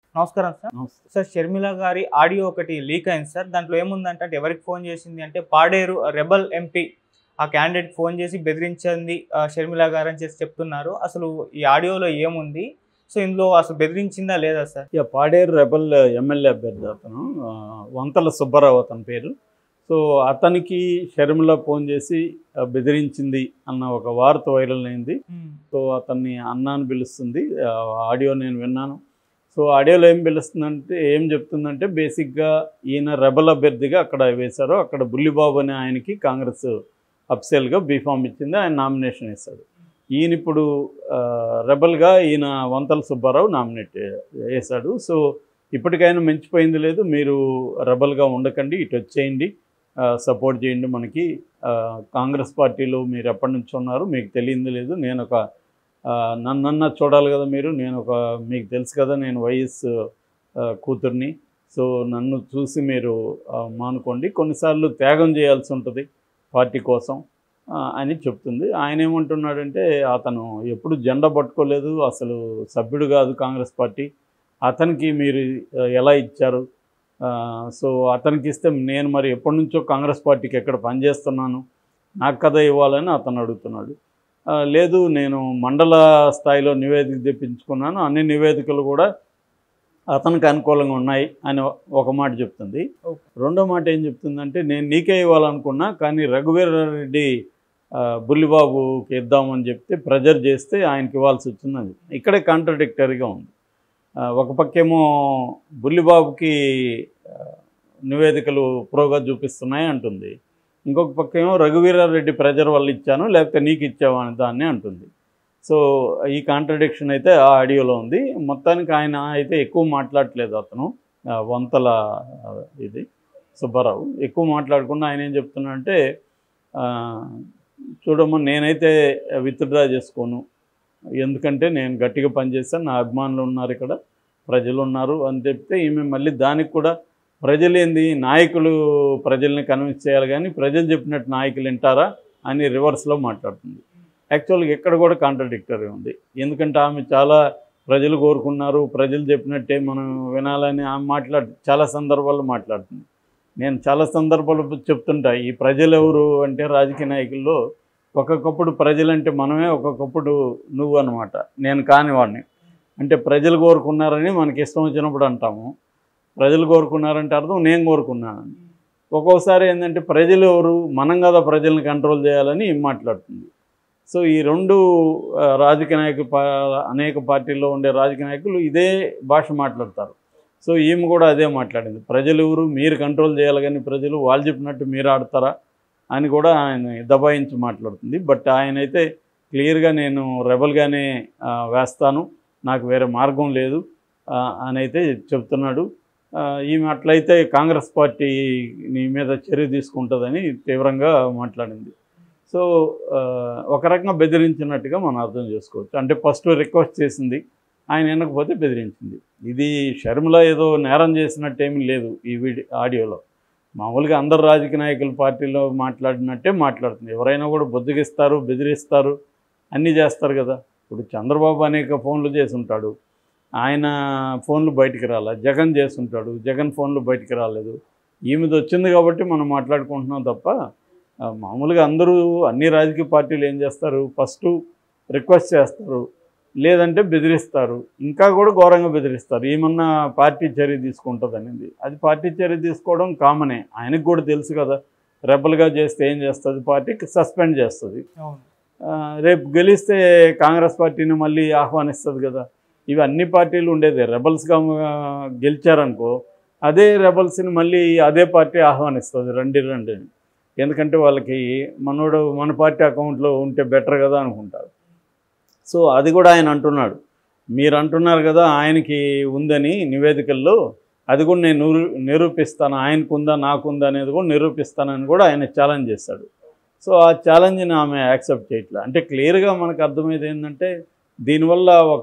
నమస్కారం సార్ నమస్తే సార్ షర్మిల గారి ఆడియో ఒకటి లీక్ అయింది సార్ దాంట్లో ఏముందంటే అంటే ఎవరికి ఫోన్ చేసింది అంటే పాడేరు రెబల్ ఎంపీ ఆ క్యాండిడేట్ ఫోన్ చేసి బెదిరించింది ఆ, షర్మిల గారు అని చేసి చెప్తున్నారు అసలు ఈ ఆడియోలో ఏముంది సో ఇందులో అసలు బెదిరించిందా లేదా సార్ ఇక పాడేరు రెబల్ ఎమ్మెల్యే అభ్యర్థి అతను ఆ, వంతల సుబ్బారావు అతని పేరు సో అతనికి షర్మిల ఫోన్ చేసి ఆ, బెదిరించింది అన్న ఒక వార్త వైరల్ అయింది సో అతన్ని అన్న అని పిలుస్తుంది ఆ, ఆడియో నేను విన్నాను సో ఆడియోలో ఏం పిలుస్తుందంటే ఏం చెప్తుందంటే బేసిక్గా ఈయన రెబల్ అభ్యర్థిగా అక్కడ వేశారు అక్కడ బుల్లిబాబు అనే ఆయనకి కాంగ్రెస్ అఫ్సెల్గా బీఫామ్ ఇచ్చింది ఆయన నామినేషన్ ఇస్తాడు ఈయన ఇప్పుడు ఆ, రెబల్గా ఈయన వంతల సుబ్బారావు నామినేట్ వేశాడు సో ఇప్పటికైనా మించిపోయింది లేదు మీరు రెబల్గా ఉండకండి ఇటు వచ్చేయండి సపోర్ట్ చేయండి మనకి ఆ, కాంగ్రెస్ పార్టీలో మీరు ఎప్పటి నుంచి ఉన్నారు మీకు తెలియంది లేదు నేను ఒక ఆ, నన్నన్నా చూడాలి కదా మీరు నేను ఒక మీకు తెలుసు కదా నేను వైఎస్ ఆ, కూతుర్ని సో నన్ను చూసి మీరు ఆ, మానుకోండి కొన్నిసార్లు త్యాగం చేయాల్సి ఉంటుంది పార్టీ కోసం ఆ, అని చెప్తుంది ఆయన ఏమంటున్నాడంటే అతను ఎప్పుడు జెండా పట్టుకోలేదు అసలు సభ్యుడు కాదు కాంగ్రెస్ పార్టీ అతనికి మీరు ఆ, ఎలా ఇచ్చారు ఆ, సో అతనికి ఇస్తే నేను మరి ఎప్పటి నుంచో కాంగ్రెస్ పార్టీకి ఎక్కడ పనిచేస్తున్నాను నాకు కదా ఇవ్వాలని అతను అడుగుతున్నాడు ఆ, లేదు నేను మండల స్థాయిలో నివేదిక తెప్పించుకున్నాను అన్ని నివేదికలు కూడా అతనికి అనుకూలంగా ఉన్నాయి అని ఒక మాట చెప్తుంది Okay. రెండో మాట ఏం చెప్తుందంటే నేను నీకే ఇవ్వాలనుకున్నా కానీ రఘువీరారెడ్డి ఆ, బుల్లిబాబుకి ఇద్దామని చెప్తే ప్రెజర్ చేస్తే ఆయనకి ఇవ్వాల్సి వచ్చిందని ఇక్కడే కాంట్రడిక్టరీగా ఉంది ఆ, ఒక పక్కేమో బుల్లిబాబుకి ఆ, నివేదికలు ప్రోగా చూపిస్తున్నాయి అంటుంది ఇంకొక పక్కేమో రఘువీరారెడ్డి ప్రెజర్ వల్ల ఇచ్చాను లేకపోతే నీకు ఇచ్చావా అని దాన్ని అంటుంది సో ఈ కాంట్రడిక్షన్ అయితే ఆ ఆడియోలో ఉంది మొత్తానికి ఆయన అయితే ఎక్కువ మాట్లాడట్లేదు అతను ఆ, వంతల ఆ, ఇది సుబ్బారావు ఎక్కువ మాట్లాడకుండా ఆయన ఏం చెప్తున్నాడంటే ఆ, చూడమ్మా నేనైతే విత్డ్రా చేసుకోను ఎందుకంటే నేను గట్టిగా పనిచేస్తాను నా అభిమానులు ఉన్నారు ఇక్కడ ప్రజలు ఉన్నారు అని చెప్తే ఈమె మళ్ళీ దానికి కూడా ప్రజలు ఏంది నాయకులు ప్రజల్ని కన్విన్స్ చేయాలి కానీ ప్రజలు చెప్పినట్టు నాయకులు వింటారా అని రివర్స్లో మాట్లాడుతుంది యాక్చువల్గా ఎక్కడ కూడా కాంట్రడిక్టరీ ఉంది ఎందుకంటే ఆమె చాలా ప్రజలు కోరుకున్నారు ప్రజలు చెప్పినట్టే మనం వినాలని ఆమె మాట్లాడు చాలా సందర్భాల్లో మాట్లాడుతుంది నేను చాలా సందర్భాలు చెప్తుంటా ఈ ప్రజలు ఎవరు అంటే రాజకీయ నాయకుల్లో ఒక్కొక్కప్పుడు ప్రజలంటే మనమే ఒక్కొక్కప్పుడు నువ్వు అనమాట నేను కాని వాడిని అంటే ప్రజలు కోరుకున్నారని మనకి ఇష్టం వచ్చినప్పుడు అంటాము ప్రజలు కోరుకున్నారంటే అర్థం నేను కోరుకున్నానని ఒక్కోసారి ఏంటంటే ప్రజలు ఎవరు మనం కదా ప్రజల్ని కంట్రోల్ చేయాలని ఈమె మాట్లాడుతుంది సో ఈ రెండు ఆ, రాజకీయ నాయకులు పా- అనేక పార్టీల్లో ఉండే రాజకీయ నాయకులు ఇదే భాష మాట్లాడతారు సో ఈమె కూడా అదే మాట్లాడింది ప్రజలు ఎవరు మీరు కంట్రోల్ చేయాలి కానీ ప్రజలు వాళ్ళు చెప్పినట్టు మీరు ఆడతారా అని కూడా ఆయన దబాయించి మాట్లాడుతుంది బట్ ఆయన అయితే క్లియర్గా నేను రెబల్గానే ఆ, వేస్తాను నాకు వేరే మార్గం లేదు ఆ, అని అయితే చెప్తున్నాడు ఆ, ఈమె అట్లయితే కాంగ్రెస్ పార్టీ నీ మీద చర్య తీసుకుంటుందని తీవ్రంగా మాట్లాడింది సో ఆ, ఒక రకంగా బెదిరించినట్టుగా మనం అర్థం చేసుకోవచ్చు అంటే ఫస్ట్ రిక్వెస్ట్ చేసింది ఆయన వినకపోతే బెదిరించింది ఇది షర్మిల ఏదో నేరం చేసినట్టు ఏమీ లేదు ఈ వీడియో ఆడియోలో మామూలుగా అందరు రాజకీయ నాయకుల పార్టీలో మాట్లాడినట్టే మాట్లాడుతుంది ఎవరైనా కూడా బొద్దుగిస్తారు బెదిరిస్తారు అన్నీ చేస్తారు కదా ఇప్పుడు చంద్రబాబు అనేక ఫోన్లు చేసి ఉంటాడు ఆయన ఫోన్లు బయటికి రాలే జగన్ చేస్తుంటాడు జగన్ ఫోన్లు బయటికి రాలేదు ఈమెది వచ్చింది కాబట్టి మనం మాట్లాడుకుంటున్నాం తప్ప ఆ, మామూలుగా అందరూ అన్ని రాజకీయ పార్టీలు ఏం చేస్తారు ఫస్ట్ రిక్వెస్ట్ చేస్తారు లేదంటే బెదిరిస్తారు ఇంకా కూడా ఘోరంగా బెదిరిస్తారు ఏమన్నా పార్టీ చర్య తీసుకుంటుంది అనేది అది పార్టీ చర్య తీసుకోవడం కామనే ఆయనకు కూడా తెలుసు కదా రెబల్గా చేస్తే ఏం చేస్తుంది పార్టీకి సస్పెండ్ చేస్తుంది అవును ఆ, రేపు గెలిస్తే కాంగ్రెస్ పార్టీని మళ్ళీ ఆహ్వానిస్తుంది కదా ఇవి అన్ని పార్టీలు ఉండేదే రెబల్స్గా గెలిచారనుకో అదే రెబల్స్ని మళ్ళీ అదే పార్టీ ఆహ్వానిస్తుంది రండి రండి అని. ఎందుకంటే వాళ్ళకి మనోడు మన పార్టీ అకౌంట్లో ఉంటే బెటర్ కదా అనుకుంటారు సో అది కూడా ఆయన అంటున్నాడు మీరు అంటున్నారు కదా ఆయనకి ఉందని నివేదికల్లో అది కూడా నేను నిరూ నిరూపిస్తాను ఆయనకు ఉందా నాకుందా అనేది కూడా నిరూపిస్తానని కూడా ఆయన ఛాలెంజ్ చేస్తాడు సో ఆ ఛాలెంజ్ని ఆమె యాక్సెప్ట్ చేయట్లేదు అంటే క్లియర్గా మనకు అర్థమయ్యేది ఏంటంటే దీనివల్ల ఒక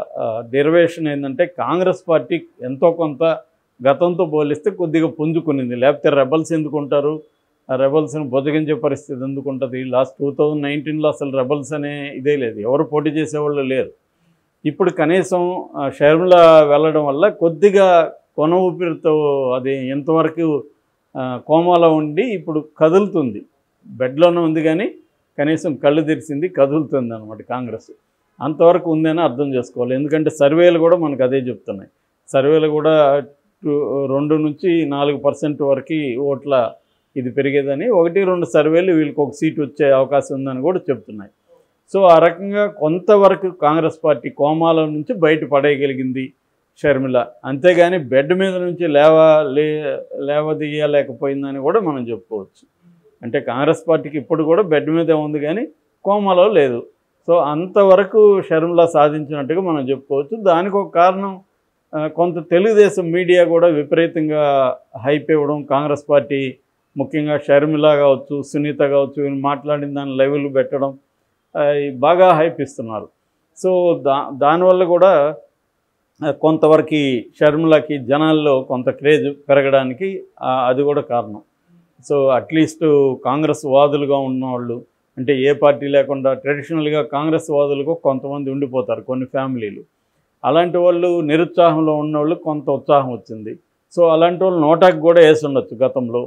డెరివేషన్ ఏంటంటే కాంగ్రెస్ పార్టీ ఎంతో కొంత గతంతో పోలిస్తే కొద్దిగా పుంజుకునింది లేకపోతే రెబల్స్ ఎందుకు ఉంటారు ఆ రెబల్స్ని బొదగించే పరిస్థితి ఎందుకు ఉంటుంది లాస్ట్ టూ థౌజండ్ నైన్టీన్లో అసలు రెబల్స్ అనే ఇదే లేదు ఎవరు పోటీ చేసేవాళ్ళు లేరు ఇప్పుడు కనీసం ఆ, షర్మిల వెళ్ళడం వల్ల కొద్దిగా కొన ఊపిరితో అది ఎంతవరకు ఆ, కోమాలో ఉండి ఇప్పుడు కదులుతుంది బెడ్లోనే ఉంది కానీ కనీసం కళ్ళు తెరిచింది కదులుతుంది అనమాట కాంగ్రెస్ అంతవరకు ఉందని అర్థం చేసుకోవాలి ఎందుకంటే సర్వేలు కూడా మనకు అదే చెప్తున్నాయి సర్వేలు కూడా టు- రెండు నుంచి నాలుగు పర్సెంట్ వరకు ఓట్ల ఇది పెరిగేదని ఒకటి రెండు సర్వేలు వీళ్ళకి ఒక సీట్ వచ్చే అవకాశం ఉందని కూడా చెప్తున్నాయి సో ఆ రకంగా కొంతవరకు కాంగ్రెస్ పార్టీ కోమాల నుంచి బయట పడేయగలిగింది షర్మిల అంతేగాని బెడ్ మీద నుంచి లేవ లే లేవదీయలేకపోయిందని కూడా మనం చెప్పుకోవచ్చు అంటే కాంగ్రెస్ పార్టీకి ఇప్పుడు కూడా బెడ్ మీదే ఉంది కానీ కోమాలో లేదు సో అంతవరకు షర్మిల సాధించినట్టుగా మనం చెప్పుకోవచ్చు దానికి ఒక కారణం ఆ, కొంత తెలుగుదేశం మీడియా కూడా విపరీతంగా హైప్ ఇవ్వడం కాంగ్రెస్ పార్టీ ముఖ్యంగా షర్మిల కావచ్చు సునీత కావచ్చు వీళ్ళు మాట్లాడిన దాని లెవెల్ పెట్టడం ఆ, ఈ బాగా హైప్ ఇస్తున్నారు సో దా దానివల్ల కూడా ఆ, కొంతవరకు షర్మిలకి జనాల్లో కొంత క్రేజ్ పెరగడానికి ఆ, అది కూడా కారణం సో అట్లీస్ట్ కాంగ్రెస్ వాదులుగా ఉన్నవాళ్ళు అంటే ఏ పార్టీ లేకుండా ట్రెడిషనల్గా కాంగ్రెస్ వాదులకు కొంతమంది ఉండిపోతారు కొన్ని ఫ్యామిలీలు అలాంటి వాళ్ళు నిరుత్సాహంలో ఉన్నవాళ్ళు కొంత ఉత్సాహం వచ్చింది సో అలాంటి వాళ్ళు నోటాకి కూడా వేసి ఉండొచ్చు గతంలో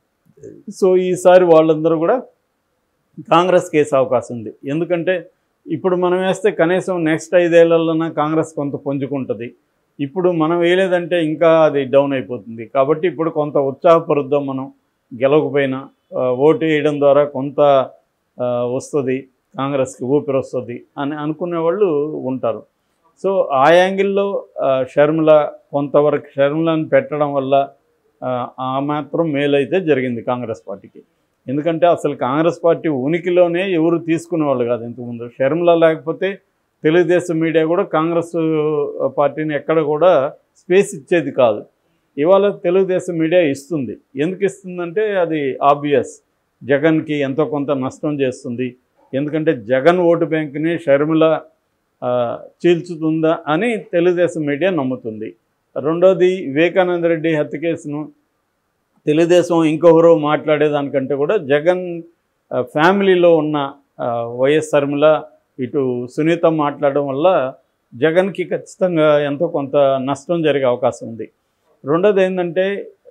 సో ఈసారి వాళ్ళందరూ కూడా కాంగ్రెస్కి వేసే అవకాశం ఉంది ఎందుకంటే ఇప్పుడు మనం వేస్తే కనీసం నెక్స్ట్ ఐదేళ్లలోనే కాంగ్రెస్ కొంత పుంజుకుంటుంది ఇప్పుడు మనం వేయలేదంటే ఇంకా అది డౌన్ అయిపోతుంది కాబట్టి ఇప్పుడు కొంత ఉత్సాహపరుద్దాం మనం గెలవకపోయినా ఆ, ఓటు వేయడం ద్వారా కొంత ఆ, వస్తుంది కాంగ్రెస్కి ఊపిరి వస్తుంది అని అనుకునే వాళ్ళు ఉంటారు సో ఆ యాంగిల్లో ఆ, షర్మిల కొంతవరకు షర్మిలను పెట్టడం వల్ల ఆ, ఆ మాత్రం మేలైతే జరిగింది కాంగ్రెస్ పార్టీకి ఎందుకంటే అసలు కాంగ్రెస్ పార్టీ ఉనికిలోనే ఎవరు తీసుకునే వాళ్ళు కాదు ఇంతకుముందు షర్మిల లేకపోతే తెలుగుదేశం మీడియా కూడా కాంగ్రెస్ పార్టీని ఎక్కడ కూడా స్పేస్ ఇచ్చేది కాదు ఇవాళ తెలుగుదేశం మీడియా ఇస్తుంది ఎందుకు ఇస్తుందంటే అది ఆబ్వియస్ జగన్కి ఎంతో కొంత నష్టం చేస్తుంది ఎందుకంటే జగన్ ఓటు బ్యాంక్ని షర్మిల ఆ, చీల్చుతుందా అని తెలుగుదేశం మీడియా నమ్ముతుంది రెండోది వివేకానంద రెడ్డి హత్య కేసును తెలుగుదేశం ఇంకొకరు మాట్లాడేదానికంటే కూడా జగన్ ఆ, ఫ్యామిలీలో ఉన్న ఆ, వైఎస్ శర్మిల ఇటు సునీత మాట్లాడడం వల్ల జగన్కి ఖచ్చితంగా ఎంతో కొంత నష్టం జరిగే అవకాశం ఉంది రెండోది ఏంటంటే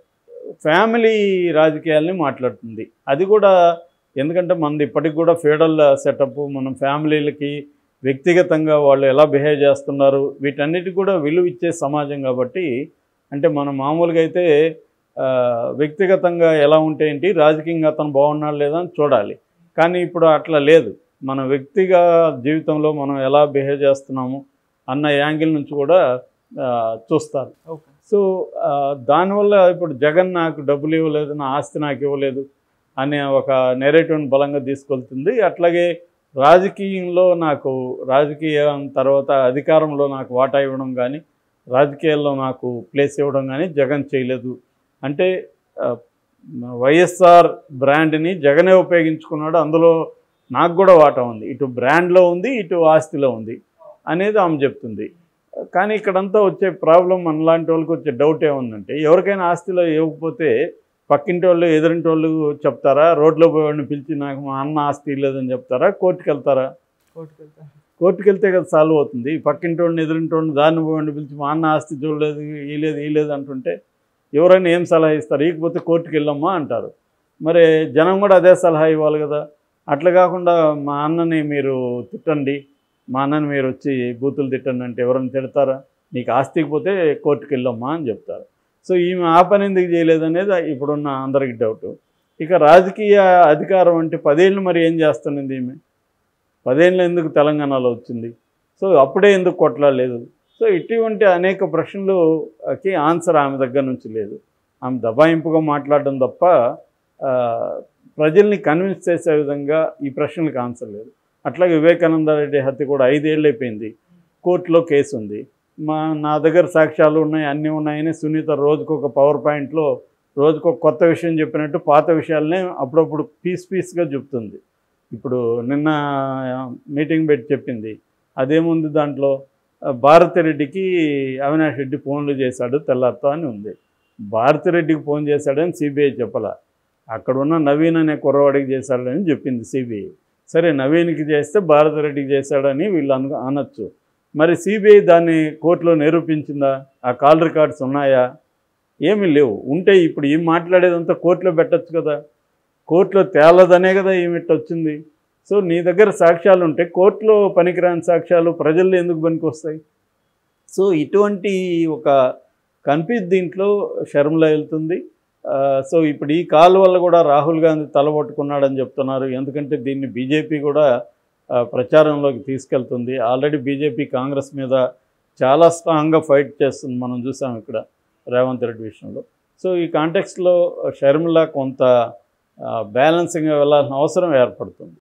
ఫ్యామిలీ రాజకీయాల్ని మాట్లాడుతుంది అది కూడా ఎందుకంటే మనది ఇప్పటికి కూడా ఫేడల్ సెటప్ మనం ఫ్యామిలీలకి వ్యక్తిగతంగా వాళ్ళు ఎలా బిహేవ్ చేస్తున్నారు వీటన్నిటికి కూడా విలువ ఇచ్చే సమాజం కాబట్టి అంటే మనం మామూలుగా అయితే ఆ, వ్యక్తిగతంగా ఎలా ఉంటే ఏంటి రాజకీయంగా అతను బాగున్నాడు లేదా అని చూడాలి కానీ ఇప్పుడు అట్లా లేదు మన వ్యక్తిగా జీవితంలో మనం ఎలా బిహేవ్ చేస్తున్నాము అన్న యాంగిల్ నుంచి కూడా ఆ, చూస్తారు ఓకే సో ఆ, దానివల్ల ఇప్పుడు జగన్ నాకు డబ్బులు ఇవ్వలేదు నా ఆస్తి నాకు ఇవ్వలేదు అనే ఒక నెరేటివ్ని బలంగా తీసుకెళ్తుంది అట్లాగే రాజకీయంలో నాకు రాజకీయం తర్వాత అధికారంలో నాకు వాటా ఇవ్వడం కానీ రాజకీయాల్లో నాకు ప్లేస్ ఇవ్వడం కానీ జగన్ చేయలేదు అంటే ఆ, వైఎస్ఆర్ బ్రాండ్ని జగనే ఉపయోగించుకున్నాడు అందులో నాకు కూడా వాటా ఉంది ఇటు బ్రాండ్లో ఉంది ఇటు ఆస్తిలో ఉంది అనేది ఆమె చెప్తుంది కానీ ఇక్కడంతా వచ్చే ప్రాబ్లం మనలాంటి వాళ్ళకి వచ్చే డౌట్ ఏముందంటే ఎవరికైనా ఆస్తిలో ఇవ్వకపోతే పక్కింటి వాళ్ళు ఎదురింటి వాళ్ళు చెప్తారా రోడ్లో పోయేవాడిని పిలిచి నాకు మా అన్న ఆస్తి లేదని చెప్తారా కోర్టుకి వెళ్తారా కోర్టుకి వెళ్తా కోర్టుకి వెళ్తే కదా సాల్వ్ అవుతుంది పక్కింటి వాడిని ఎదురింటి వాడిని దాన్ని పోయండి పిలిచి మా అన్న ఆస్తి చూడలేదు ఈ లేదు ఈ లేదు అంటుంటే ఎవరైనా ఏం సలహా ఇస్తారు ఇకపోతే కోర్టుకి వెళ్ళమ్మా అంటారు మరి జనం కూడా అదే సలహా ఇవ్వాలి కదా అట్లా కాకుండా మా అన్నని మీరు తిట్టండి మా అన్నని మీరు వచ్చి బూతులు తిట్టండి అంటే ఎవరైనా తిడతారా నీకు ఆస్తికి పోతే కోర్టుకి వెళ్ళమ్మా అని చెప్తారు సో ఈమె ఆ పని ఎందుకు చేయలేదు అనేది ఇప్పుడున్న అందరికి డౌట్ ఇక రాజకీయ అధికారం అంటే పదేళ్ళు మరి ఏం చేస్తున్నది ఈమె పదేళ్ళు ఎందుకు తెలంగాణలో వచ్చింది సో అప్పుడే ఎందుకు కొట్లాడలేదు సో ఇటువంటి అనేక ప్రశ్నలుకి ఆన్సర్ ఆమె దగ్గర నుంచి లేదు ఆమె దబాయింపుగా మాట్లాడడం తప్ప ఆ, ప్రజల్ని కన్విన్స్ చేసే విధంగా ఈ ప్రశ్నలకు ఆన్సర్ లేదు అట్లాగే వివేకానంద రెడ్డి హత్య కూడా ఐదేళ్ళు అయిపోయింది కోర్టులో కేసు ఉంది మా నా దగ్గర సాక్ష్యాలు ఉన్నాయి అన్నీ ఉన్నాయని సునీత రోజుకు ఒక పవర్ పాయింట్లో రోజుకు ఒక కొత్త విషయం చెప్పినట్టు పాత విషయాలనే అప్పుడప్పుడు పీస్ పీస్గా చెప్తుంది ఇప్పుడు నిన్న మీటింగ్ పెట్టి చెప్పింది అదేముంది దాంట్లో ఆ, భారతిరెడ్డికి అవినాష్ రెడ్డి ఫోన్లు చేశాడు తెల్లారితో అని ఉంది భారతిరెడ్డికి ఫోన్ చేశాడని సిబిఐ చెప్పాల అక్కడ ఉన్న నవీన్ అనే కుర్రవాడికి చేశాడని చెప్పింది సిబిఐ సరే నవీన్కి చేస్తే భారతిరెడ్డికి చేశాడని వీళ్ళు అను అనొచ్చు మరి సిబిఐ దాన్ని కోర్టులో నిరూపించిందా ఆ కాల్ రికార్డ్స్ ఉన్నాయా ఏమీ లేవు ఉంటే ఇప్పుడు ఏం మాట్లాడేదంతా కోర్టులో పెట్టచ్చు కదా కోర్టులో తేలదనే కదా ఏమిటి వచ్చింది సో నీ దగ్గర సాక్ష్యాలు ఉంటే కోర్టులో పనికిరాని సాక్ష్యాలు ప్రజల్లో ఎందుకు పనికి వస్తాయి సో ఇటువంటి ఒక కన్ఫ్యూజ్ దీంట్లో షర్మిల వెళ్తుంది ఆ, సో ఇప్పుడు ఈ కాల్ వల్ల కూడా రాహుల్ గాంధీ తలబట్టుకున్నాడని చెప్తున్నారు ఎందుకంటే దీన్ని బీజేపీ కూడా ఆ, ప్రచారంలోకి తీసుకెళ్తుంది ఆల్రెడీ బీజేపీ కాంగ్రెస్ మీద చాలా స్ట్రాంగ్గా ఫైట్ చేస్తుంది మనం చూసాం ఇక్కడ రేవంత్ రెడ్డి విషయంలో సో ఈ కాంటెక్స్లో షర్మిల కొంత బ్యాలెన్సింగ్గా వెళ్ళాల్సిన అవసరం ఏర్పడుతుంది